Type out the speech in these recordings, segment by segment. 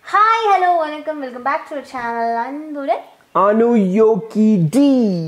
Hi hello வணக்கம் welcome back to channel அன்புடன் அனுயோகி டி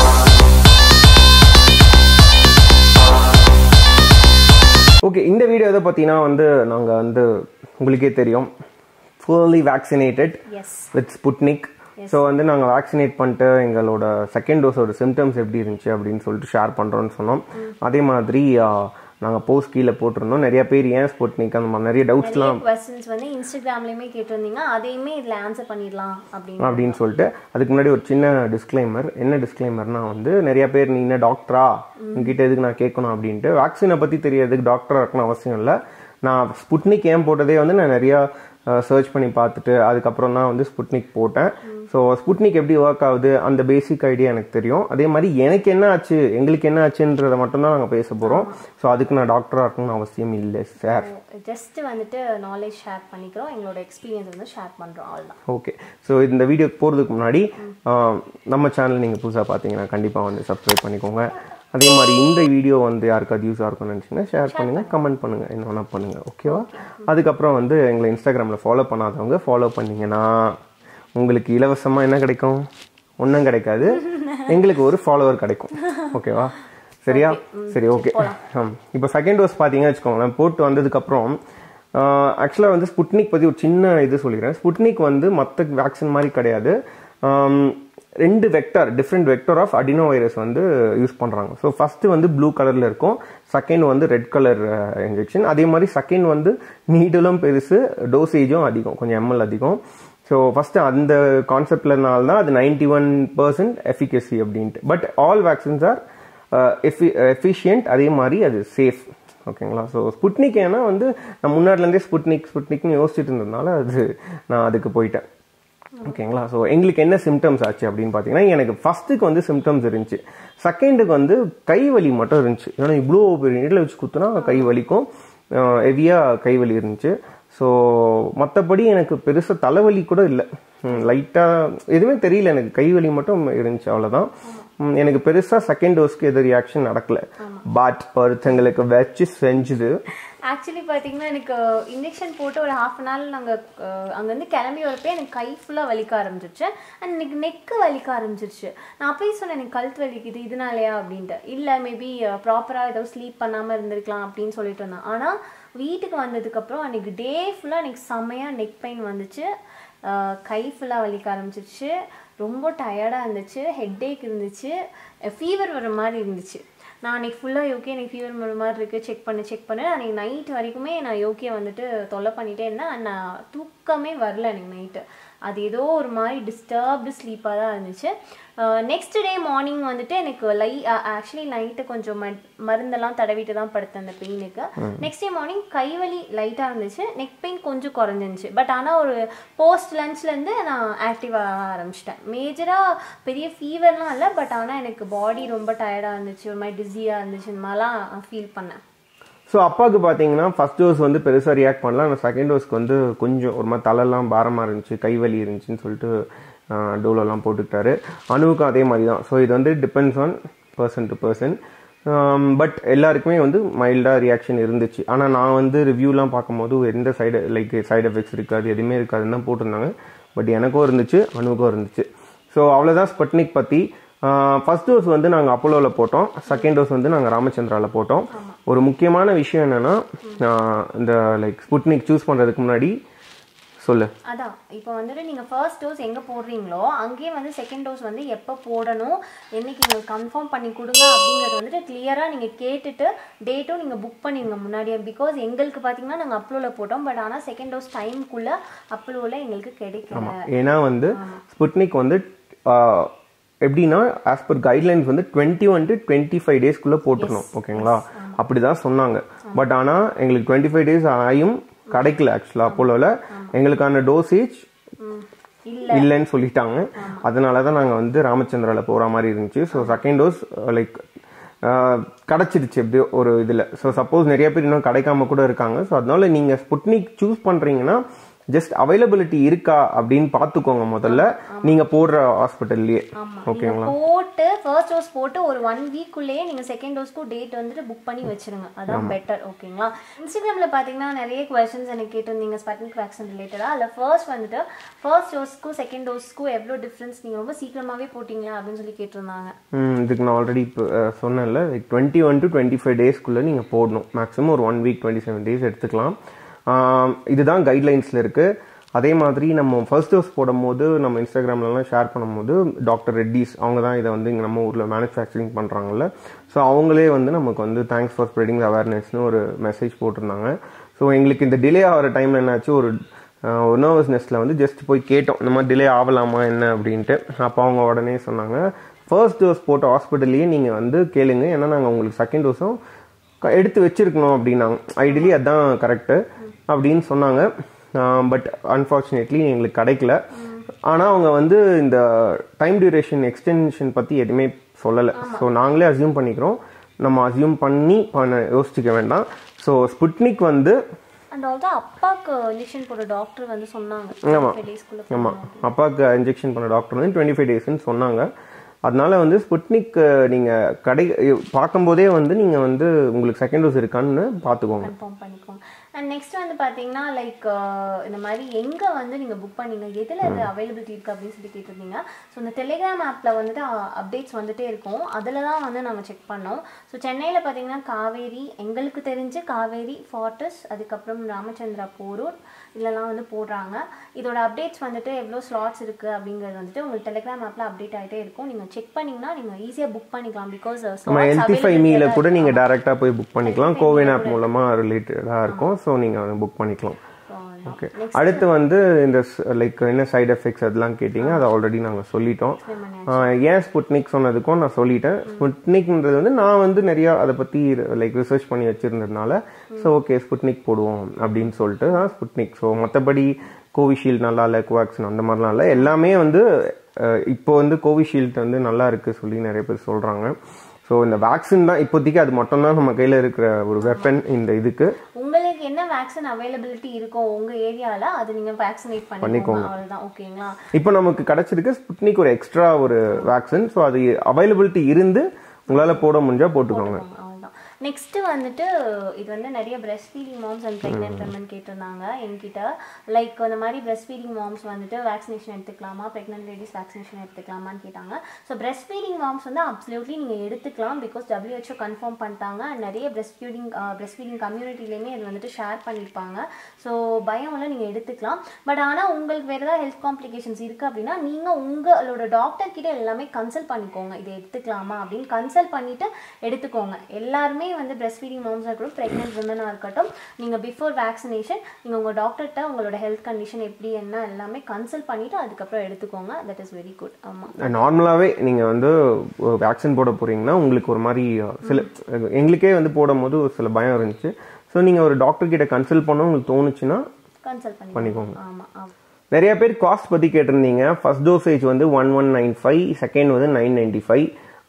ஓகே இந்த வீடியோ எதை பார்த்தீங்கன்னா வந்து நாங்கள் வந்து உங்களுக்கே தெரியும் fully vaccinated yes with Sputnik so வந்து நாங்கள் வேக்சினேட் பண்ணிட்டு எங்களோட செகண்ட் டோஸோட சிம்டம்ஸ் எப்படி இருந்துச்சு அப்படின்னு சொல்லிட்டு ஷேர் பண்ணுறோன்னு சொன்னோம் அதே மாதிரி நாங்கள் போஸ்ட் கீழே போட்டிருந்தோம் நிறைய பேர் ஏன் ஸ்புட்னிக் அந்த மாதிரி நிறைய டவுட்ஸ்லாம் நிறைய கொஸ்டின்ஸ் வந்து இன்ஸ்டாகிராம்லயுமே கேட்டிருந்தீங்க அதையுமே இதுல ஆன்சர் பண்ணிடலாம் அப்படின்னு அப்படின்னு சொல்லிட்டு அதுக்கு முன்னாடி ஒரு சின்ன டிஸ்க்ளைமர் என்ன டிஸ்க்ளைமர்னா வந்து நிறைய பேர் நீ என்ன டாக்டரா உங்ககிட்ட எதுக்கு நான் கேட்கணும் அப்படின்ட்டு வேக்சினை பற்றி தெரியறதுக்கு டாக்டராக இருக்கணும் அவசியம் இல்லை நான் ஸ்புட்னிக் ஏன் போட்டதே வந்து நான் நிறையா சர்ச் பண்ணி பார்த்துட்டு அதுக்கப்புறம் தான் வந்து ஸ்புட்னிக் போட்டேன் ஸோ ஸ்புட்னிக் எப்படி ஒர்க் ஆகுது அந்த பேசிக் ஐடியா எனக்கு தெரியும் அதே மாதிரி எனக்கு என்ன ஆச்சு எங்களுக்கு என்ன ஆச்சுன்றதை மட்டும்தான் நாங்கள் பேச போகிறோம் ஸோ அதுக்கு நான் டாக்டராக இருக்கணும்னு அவசியம் இல்லை சார் ஜஸ்ட் வந்துட்டு நாலேஜ் ஷேர் பண்ணிக்கிறோம் எங்களோட எக்ஸ்பீரியன்ஸ் வந்து ஷேர் பண்றோம் அவ்வளவுதான் ஓகே ஸோ இந்த வீடியோக்கு போகிறதுக்கு முன்னாடி ஆஹ், நம்ம சேனல் நீங்கள் புதுசாக பார்த்தீங்கன்னா கண்டிப்பாக வந்து சப்ஸ்கிரைப் பண்ணிக்கோங்க அதே மாதிரி இந்த வீடியோ வந்து யாருக்காவது யூஸாக இருக்கும்னு நினச்சிங்கன்னா ஷேர் பண்ணுங்கள் கமெண்ட் பண்ணுங்கள் என்ன வேணால் பண்ணுங்கள் ஓகேவா அதுக்கப்புறம் வந்து எங்களை இன்ஸ்டாகிராமில் ஃபாலோ பண்ணாதவங்க ஃபாலோ பண்ணீங்கன்னா உங்களுக்கு இலவசமாக என்ன கிடைக்கும் ஒன்றும் கிடைக்காது எங்களுக்கு ஒரு ஃபாலோவர் கிடைக்கும் ஓகேவா சரியா சரி ஓகே இப்போ செகண்ட் டோஸ் பார்த்தீங்கன்னு வச்சுக்கோங்களேன் போட்டு வந்ததுக்கப்புறம் ஆக்சுவலாக வந்து ஸ்புட்னிக் பற்றி ஒரு சின்ன இது சொல்லிக்கிறேன் ஸ்புட்னிக் வந்து மற்ற வேக்சின் மாதிரி கிடையாது ஆம், ரெண்டு vector different vector of adeno virus வந்து யூஸ் பண்ணுறாங்க ஸோ ஃபஸ்ட்டு வந்து ப்ளூ கலரில் இருக்கும் செகண்ட் வந்து ரெட் கலர் இன்ஜெக்ஷன் அதே மாதிரி செகண்ட் வந்து நீடலும் பெருசு டோசேஜும் அதிகம் கொஞ்சம் எம்எல் அதிகம் ஸோ ஃபஸ்ட்டு அந்த கான்செப்ட்லனால தான் அது நைன்டி ஒன் பர்சன்ட் எஃபிகசி அப்படின்ட்டு பட் ஆல் வேக்சின்ஸ் ஆர் எஃபி எஃபிஷியன்ட் அதே மாதிரி அது சேஃப் ஓகேங்களா ஸோ ஸ்புட்னிக் ஏன்னா வந்து நான் முன்னாடிலேருந்தே ஸ்புட்னிக் ஸ்புட்னிக்னு யோசிச்சுட்டு இருந்ததுனால அது நான் அதுக்கு போயிட்டேன் ஓகேங்களா ஸோ எங்களுக்கு என்ன சிம்டம்ஸ் ஆச்சு அப்படின்னு பார்த்தீங்கன்னா எனக்கு ஃபர்ஸ்ட்டுக்கு வந்து சிம்டம்ஸ் இருந்துச்சு செகண்டுக்கு வந்து கை வலி மட்டும் இருந்துச்சு ஏன்னா இவ்வளோ பெரிய நீடில் வச்சு குத்துனா கை வலிக்கும் ஹெவியாக கை வலி இருந்துச்சு ஸோ மற்றபடி எனக்கு பெருசாக தலைவலி கூட இல்லை லைட்டாக எதுவுமே தெரியல எனக்கு கை வலி மட்டும் இருந்துச்சு அவ்வளோதான் ம், எனக்கு பெருசாக செகண்ட் டோஸ்க்கு எது ரியாக்ஷன் நடக்கல பட் ஒருத்தங்களுக்கு வச்சு செஞ்சுது ஆக்சுவலி பார்த்தீங்கன்னா எனக்கு இன்ஜெக்ஷன் போட்டு ஒரு ஹாஃப் அன் ஹவர் நாங்கள் அங்கேருந்து கிளம்பி வரப்போ எனக்கு கை ஃபுல்லாக வலிக்க ஆரம்பிச்சிருச்சு அண்ட் எனக்கு நெக்கு வலிக்க ஆரம்பிச்சிருச்சு நான் அப்பயே சொன்னேன் எனக்கு கழுத்து வலிக்குது இதனாலயா அப்படின்ட்டு இல்லை மேபி ப்ராப்பராக ஏதோ ஸ்லீப் பண்ணாமல் இருந்திருக்கலாம் அப்படின்னு சொல்லிட்டு இருந்தேன் ஆனால் வீட்டுக்கு வந்ததுக்கப்புறம் அன்றைக்கி டே ஃபுல்லாக எனக்கு செம்மையாக நெக் பெயின் வந்துச்சு அஹ் கை ஃபுல்லாக வலிக்க ஆரம்பிச்சிருச்சு ரொம்ப டயர்டாக இருந்துச்சு ஹெட்டேக் இருந்துச்சு ஃபீவர் வர மாதிரி இருந்துச்சு நான் அன்றைக்கி ஃபுல்லாக யோகே எனக்கு ஃபீவர் வர மாதிரி இருக்குது செக் பண்ணு செக் பண்ணு அன்றைக்கி நைட் வரைக்குமே நான் யோகே வந்துட்டு தொல்லை பண்ணிகிட்டே இருந்தேன் and நான் தூக்கமே வரல எனக்கு நைட்டு அது ஏதோ ஒரு மாதிரி டிஸ்டர்ப்டு ஸ்லீப்பாக தான் இருந்துச்சு நெக்ஸ்ட் டே மார்னிங் வந்துட்டு எனக்கு லை ஆக்சுவலி நைட்டு கொஞ்சம் ம- மருந்தெல்லாம் தடவிட்டு தான் படுத்தேன் அந்த பெயினுக்கு நெக்ஸ்ட் டே மார்னிங் கைவலி லைட்டாக இருந்துச்சு நெக் பெயின் கொஞ்சம் குறைஞ்சிருந்துச்சு பட் ஆனால் ஒரு போஸ்ட் லஞ்ச்லேருந்து நான் ஆக்டிவாக ஆரம்பிச்சிட்டேன் மேஜராக பெரிய ஃபீவர்லாம் இல்லை பட் ஆனால் எனக்கு பாடி ரொம்ப டயர்டாக இருந்துச்சு ஒரு மாதிரி டிஸியாக இருந்துச்சு இந்த மாதிரிலாம் ஃபீல் பண்ணேன் ஸோ அப்பாவுக்கு பார்த்தீங்கன்னா ஃபர்ஸ்ட் டோஸ் வந்து பெருசாக ரியாக்ட் பண்ணல ஆனால் செகண்ட் டோஸ்க்கு வந்து கொஞ்சம் ஒரு மாதிரி தலைலாம் பாரமாக இருந்துச்சு கை வலி இருந்துச்சுன்னு சொல்லிட்டு டோலெல்லாம் போட்டுக்கிட்டாரு அணுவுக்கும் அதே மாதிரி தான் ஸோ இது வந்து depends on person to person but எல்லாருக்குமே வந்து மைல்டாக ரியாக்ஷன் இருந்துச்சு ஆனால் நான் வந்து ரிவ்யூலாம் பார்க்கும்போது எந்த சைடு லைக் சைடு எஃபெக்ட்ஸ் இருக்காது எதுவுமே இருக்காதுன்னு தான் போட்டிருந்தாங்க பட் எனக்கும் இருந்துச்சு அணுவுக்கும் இருந்துச்சு ஸோ அவ்வளோதான் ஸ்பட்னிக் பற்றி ஃபர்ஸ்ட் டோஸ் வந்து நாங்கள் அப்போலோவில் போட்டோம் செகண்ட் டோஸ் வந்து நாங்கள் ராமச்சந்திராவில் போட்டோம் ஒரு முக்கியமான விஷயம் என்னன்னா ஆஹ் இந்த லைக் ஸ்புட்னிக் சூஸ் பண்ணுறதுக்கு முன்னாடி சொல்லு அதான் இப்போ வந்துட்டு நீங்கள் ஃபர்ஸ்ட் டோஸ் எங்கே போடுறீங்களோ அங்கேயே வந்து செகண்ட் டோஸ் வந்து எப்போ போடணும் என்னைக்கு நீங்கள் கன்ஃபார்ம் பண்ணி கொடுங்க அப்படிங்கிறது வந்துட்டு கிளியராக நீங்கள் கேட்டுட்டு டேட்டும் நீங்கள் புக் பண்ணிடுங்க முன்னாடியே பிகாஸ் எங்களுக்கு பார்த்தீங்கன்னா நாங்கள் அப்லோவில் போட்டோம் பட் ஆனால் செகண்ட் டோஸ் டைமுக்குள்ளே அப்லோவில் எங்களுக்கு கிடைக்கல ஏன்னா வந்து ஸ்புட்னிக் வந்து ஆஹ், எப்படின்னா ஆஸ் பர் கைட்லைன்ஸ் வந்து twenty one to twenty five டேஸ்க்குள்ளே போட்டுருணும் ஓகேங்களா அப்படிதான் சொன்னாங்க பட் ஆனால் எங்களுக்கு டுவெண்ட்டி ஃபைவ் டேஸ் ஆயும் கிடைக்கல ஆக்சுவலாக அப்போலோவில் எங்களுக்கான டோசேஜ் இல்லை இல்லைன்னு சொல்லிட்டாங்க அதனால தான் நாங்கள் வந்து ராமச்சந்திராவில் போகிற மாதிரி இருந்துச்சு ஸோ செகண்ட் டோஸ் லைக் கிடச்சிருச்சு எப்படியோ ஒரு இதில் ஸோ சப்போஸ் நிறைய பேர் இன்னும் கிடைக்காம கூட இருக்காங்க ஸோ அதனால நீங்கள் ஸ்புட்னிக் சூஸ் பண்ணுறீங்கன்னா ஜஸ்ட் அவைலபிலிட்டி இருக்கா அப்படின்னு பார்த்துக்கோங்க முதல்ல நீங்கள் போடுற ஹாஸ்பிட்டல்லையே ஓகேங்களா நீங்க போட்டு ஃபர்ஸ்ட் டோஸ் போட்டு ஒரு ஒன் வீக்குள்ளேயே நீங்க செகண்ட் டோஸ்க்கு டேட் வந்துட்டு புக் பண்ணி வச்சிருங்க அதான் பெட்டர் ஓகேங்களா இன்ஸ்டாகிராம்ல பாத்தீங்கன்னா நிறைய கொஸ்டின்ஸ் எனக்கு கேட்டிருந்தீங்க ஸ்பட்னிக் வேக்சின் ரிலேட்டடா அதுல ஃபர்ஸ்ட் வந்துட்டு ஃபர்ஸ்ட் டோஸ்க்கும் செகண்ட் டோஸ்க்கும் எவ்வளோ டிஃப்ரென்ஸ் நீங்க ரொம்ப சீக்கிரமாவே போட்டீங்களா அப்படின்னு சொல்லி கேட்டிருந்தாங்க ம், இதுக்கு நான் ஆல்ரெடி இப்போ அஹ், சொன்னேன்ல like twenty one to twenty five டேஸ்க்குள்ளே நீங்கள் போடணும் மேக்ஸிமம் ஒரு one week twenty seven days எடுத்துக்கலாம் ஆம், இதுதான் கைட்லைன்ஸில் இருக்குது அதே மாதிரி நம்ம ஃபர்ஸ்ட் டோஸ் போடும்போது நம்ம இன்ஸ்டாகிராம்லலாம் ஷேர் பண்ணும்போது டாக்டர் ரெட்டிஸ் அவங்க தான் இதை வந்து இங்கே நம்ம ஊரில் மேனுஃபேக்சரிங் பண்ணுறாங்கல்ல ஸோ அவங்களே வந்து நமக்கு வந்து தேங்க்ஸ் ஃபார் ஸ்ப்ரெடிங் அவேர்னஸ்னு ஒரு மெசேஜ் போட்டிருந்தாங்க ஸோ எங்களுக்கு இந்த டிலே ஆகிற டைமில் என்னாச்சு ஒரு ஆஹ் ஒரு நர்வஸ்னஸில் வந்து ஜஸ்ட் போய் கேட்டோம் இந்த மாதிரி டிலே ஆகலாமா என்ன அப்படின்ட்டு அப்போ அவங்க உடனே சொன்னாங்க ஃபர்ஸ்ட் டோஸ் போட்ட ஹாஸ்பிட்டல்லையே நீங்கள் வந்து கேளுங்க ஏன்னா நாங்கள் உங்களுக்கு செகண்ட் டோஸும் எடுத்து வச்சிருக்கணும் அப்படின்னாங்க ஐடியலி அதான் கரெக்டு அப்படின்னு சொன்னாங்க பட் அன்ஃபார்ச்சுனேட்லி எங்களுக்கு கிடைக்கல ஆனால் அவங்க வந்து இந்த டைம் டியூரேஷன் எக்ஸ்டென்ஷன் பற்றி எதுவுமே சொல்லலை ஸோ நாங்களே அசியூம் பண்ணிக்கிறோம் நம்ம அசியூம் பண்ணி பண்ண யோசிச்சுக்க வேண்டாம் ஸோ ஸ்புட்னிக் வந்து அண்ட் ஆல்சோ அப்பாவுக்கு இன்ஜெக்ஷன் போட்ட டாக்டர் வந்து சொன்னாங்க ஆமா. ஃபைவ் டேஸ்க்குள்ள ஆமாம் அப்பாவுக்கு இன்ஜெக்ஷன் பண்ண டாக்டர் வந்து டுவெண்ட்டி ஃபைவ் டேஸ்ன்னு சொன்னாங்க அதனால வந்து ஸ்புட்னிக் நீங்கள் கடை பார்க்கும்போதே வந்து நீங்கள் வந்து உங்களுக்கு செகண்ட் டோஸ் இருக்கான்னு பார்த்துக்கோங்க கன்ஃபார்ம் பண்ணிக்கோங்க அண்ட் நெக்ஸ்ட் வந்து பார்த்தீங்கன்னா லைக் இந்த மாதிரி எங்கே வந்து நீங்கள் புக் பண்ணீங்க எதில் அது அவைலபிலிட்டி இருக்குது அப்படின்னு சொல்லி கேட்டிருந்தீங்க ஸோ இந்த டெலிகிராம் ஆப்பில் வந்துட்டு அப்டேட்ஸ் வந்துட்டே இருக்கும் அதில் தான் வந்து நாங்கள் செக் பண்ணோம் ஸோ சென்னையில் பார்த்தீங்கன்னா காவேரி எங்களுக்கு தெரிஞ்சு காவேரி ஃபார்டஸ் அதுக்கப்புறம் ராமச்சந்திரா போரூர் இதெல்லாம் வந்து போடுறாங்க இதோட அப்டேட்ஸ் வந்துட்டு எவ்வளோ ஸ்லாட்ஸ் இருக்குது அப்படிங்கிறது வந்துட்டு உங்களுக்கு டெலிகிராம் ஆப்பில் அப்டேட் ஆகிட்டே இருக்கும் நீங்கள் செக் பண்ணிங்கன்னா நீங்கள் ஈஸியாக புக் பண்ணிக்கலாம் பிகாஸ் நம்ம எல்டி ஃபைவ் மீல கூட நீங்கள் டேரெக்டாக போய் புக் பண்ணிக்கலாம் கோவின் ஆப் மூலமாக ரிலேட்டடாக இருக்கும் ஸோ நீங்கள் புக் பண்ணிக்கலாம் ஓகே அடுத்து வந்து இந்த லைக் என்ன சைடு எஃபெக்ட்ஸ் அதெல்லாம் கேட்டிங்க அதை ஆல்ரெடி நாங்கள் சொல்லிட்டோம் ஆஹ் ஏன் ஸ்புட்னிக் சொன்னதுக்கும் நான் சொல்லிட்டேன் ஸ்புட்னிக்ன்றது வந்து நான் வந்து நிறையா அதை பற்றி லைக் ரிசர்ச் பண்ணி வச்சுருந்ததுனால ஸோ ஓகே ஸ்புட்னிக் போடுவோம் அப்படின்னு சொல்லிட்டு தான் ஸ்புட்னிக் ஸோ மற்றபடி கோவிஷீல்டு நல்லா இல்லை கோவேக்சின் அந்த மாதிரிலாம் இல்லை எல்லாமே வந்து அஹ் இப்போ வந்து கோவிஷீல்டு வந்து நல்லா இருக்குது சொல்லி நிறைய பேர் சொல்கிறாங்க ஸோ இந்த வேக்சின் தான் இப்போதைக்கு அது மட்டும்தான் நம்ம கையில் இருக்கிற ஒரு வெப்பன் இந்த இதுக்கு உங்களுக்கு என்ன வேக்சின் அவைலபிலிட்டி இருக்கோ உங்க ஏரியால அது நீங்க வேக்சினேட் பண்ணிக்கோங்க அவ்வளவுதான் ஓகேங்களா இப்போ நமக்கு கிடைச்சிருக்கு ஸ்புட்னிக் ஒரு எக்ஸ்ட்ரா ஒரு வேக்சின் ஸோ அது அவைலபிலிட்டி இருந்து உங்களால் போட முடிஞ்சா போட்டுக்கோங்க அவ்வளவுதான் நெக்ஸ்ட் வந்துட்டு இது வந்து நிறைய breast feeding moms and pregnant women கேட்டிருந்தாங்க என்கிட்ட லைக் இந்த மாதிரி பிரஸ்ட் ஃபீடிங் மாம்ஸ் வந்துட்டு வேக்சினேஷன் எடுத்துக்கலாமா ப்ரெக்னென்ட் லேடிஸ் வேக்சினேஷன் எடுத்துக்கலாமான்னு கேட்டாங்க ஸோ பிரஸ்ட் ஃபீடிங் மாம்ஸ் வந்து அப்சல்யூட்லி நீங்கள் எடுத்துக்கலாம் பிகாஸ் WHO கன்ஃபார்ம் பண்ணிட்டாங்க and நிறைய பிரஸ்ட் ஃபீடிங் பிரஸ்ட் ஃபீடிங் கம்யூனிட்டிலையுமே இது வந்துட்டு ஷேர் பண்ணியிருப்பாங்க ஸோ பயம் இல்லை நீங்கள் எடுத்துக்கலாம் பட் ஆனால் உங்களுக்கு வேறு ஏதாவது ஹெல்த் காம்ப்ளிகேஷன்ஸ் இருக்குது அப்படின்னா நீங்கள் உங்களோட டாக்டர் கிட்ட எல்லாமே கன்சல்ட் பண்ணிக்கோங்க இதை எடுத்துக்கலாமா அப்படின்னு கன்சல்ட் பண்ணிட்டு எடுத்துக்கோங்க எல்லாருமே வந்து பிரஸ்ட் ஃபீடிங் மாம்ஸாக இருக்கட்டும் ப்ரெக்னென்ட் விமனாக இருக்கட்டும் நீங்கள் பிஃபோர் வேக்சினேஷன் நீங்கள் உங்கள் டாக்டர்கிட்ட உங்களோட ஹெல்த் கண்டிஷன் எப்படி என்ன எல்லாமே கன்சல்ட் பண்ணிவிட்டு அதுக்கப்புறம் எடுத்துக்கோங்க தட் இஸ் வெரி குட் ஆமாம் நார்மலாகவே நீங்கள் வந்து வேக்சின் போட போகிறீங்கன்னா உங்களுக்கு ஒரு மாதிரி சில எங்களுக்கே வந்து போடும்போது ஒரு சில பயம் இருந்துச்சு ஸோ நீங்கள் ஒரு டாக்டர் கிட்ட கன்சல்ட் பண்ண உங்களுக்கு தோணுச்சுன்னா கன்சல்ட் பண்ணி பண்ணிக்கோங்க ஆமாம் ஆமாம் நிறைய பேர் காஸ்ட் பற்றி கேட்டிருந்தீங்க ஃபர்ஸ்ட் டோசேஜ் வந்து one one nine five second வந்து நைன் நைன்டி ஃபைவ்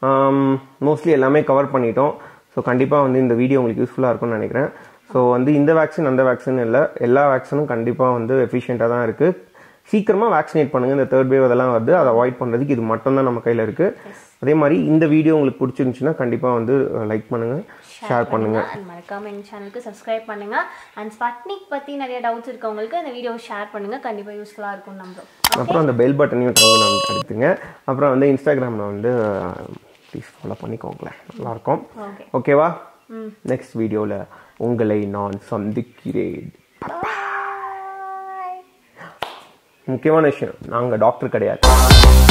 மோஸ்ட்லி எல்லாமே கவர் பண்ணிட்டோம் ஸோ கண்டிப்பாக வந்து இந்த வீடியோ உங்களுக்கு யூஸ்ஃபுல்லாக இருக்கும்னு நினைக்கிறேன் ஸோ வந்து இந்த வேக்சின் அந்த வேக்சின் இல்லை எல்லா வேக்சினும் கண்டிப்பாக வந்து எஃபிஷியண்ட்டாக தான் இருக்குது சீக்கிரமாக வேக்சினேட் பண்ணுங்கள் இந்த தேர்ட் வேவ் அதெல்லாம் வருது அதை அவாய்ட் பண்ணுறதுக்கு இது மட்டும்தான் நம்ம கையில் இருக்குது அதே மாதிரி இந்த வீடியோ உங்களுக்கு பிடிச்சிருந்துச்சுன்னா கண்டிப்பாக வந்து லைக் பண்ணுங்கள் ஷேர் பண்ணுங்கள் அண்ட் மறக்காம எங்கள் சேனலுக்கு சப்ஸ்கிரைப் பண்ணுங்க அண்ட் ஸ்பட்னிக் பற்றி நிறைய டவுட்ஸ் இருக்கவங்களுக்கு இந்த வீடியோ ஷேர் பண்ணுங்க கண்டிப்பாக யூஸ்ஃபுல்லாக இருக்கும் நம்புறோம் அப்புறம் அந்த பெல் பட்டனையும் டங்கு நம்ம அழுத்துங்க அப்புறம் வந்து இன்ஸ்டாகிராமில் வந்து ப்ளீஸ் ஃபாலோ பண்ணிக்கோங்களேன் நல்லாயிருக்கும் ஓகே ஓகேவா நெக்ஸ்ட் வீடியோவில் உங்களை நான் சந்திக்கிறேன் பாய் முக்கியமான விஷயம் நாங்கள் டாக்டர் கிடையாது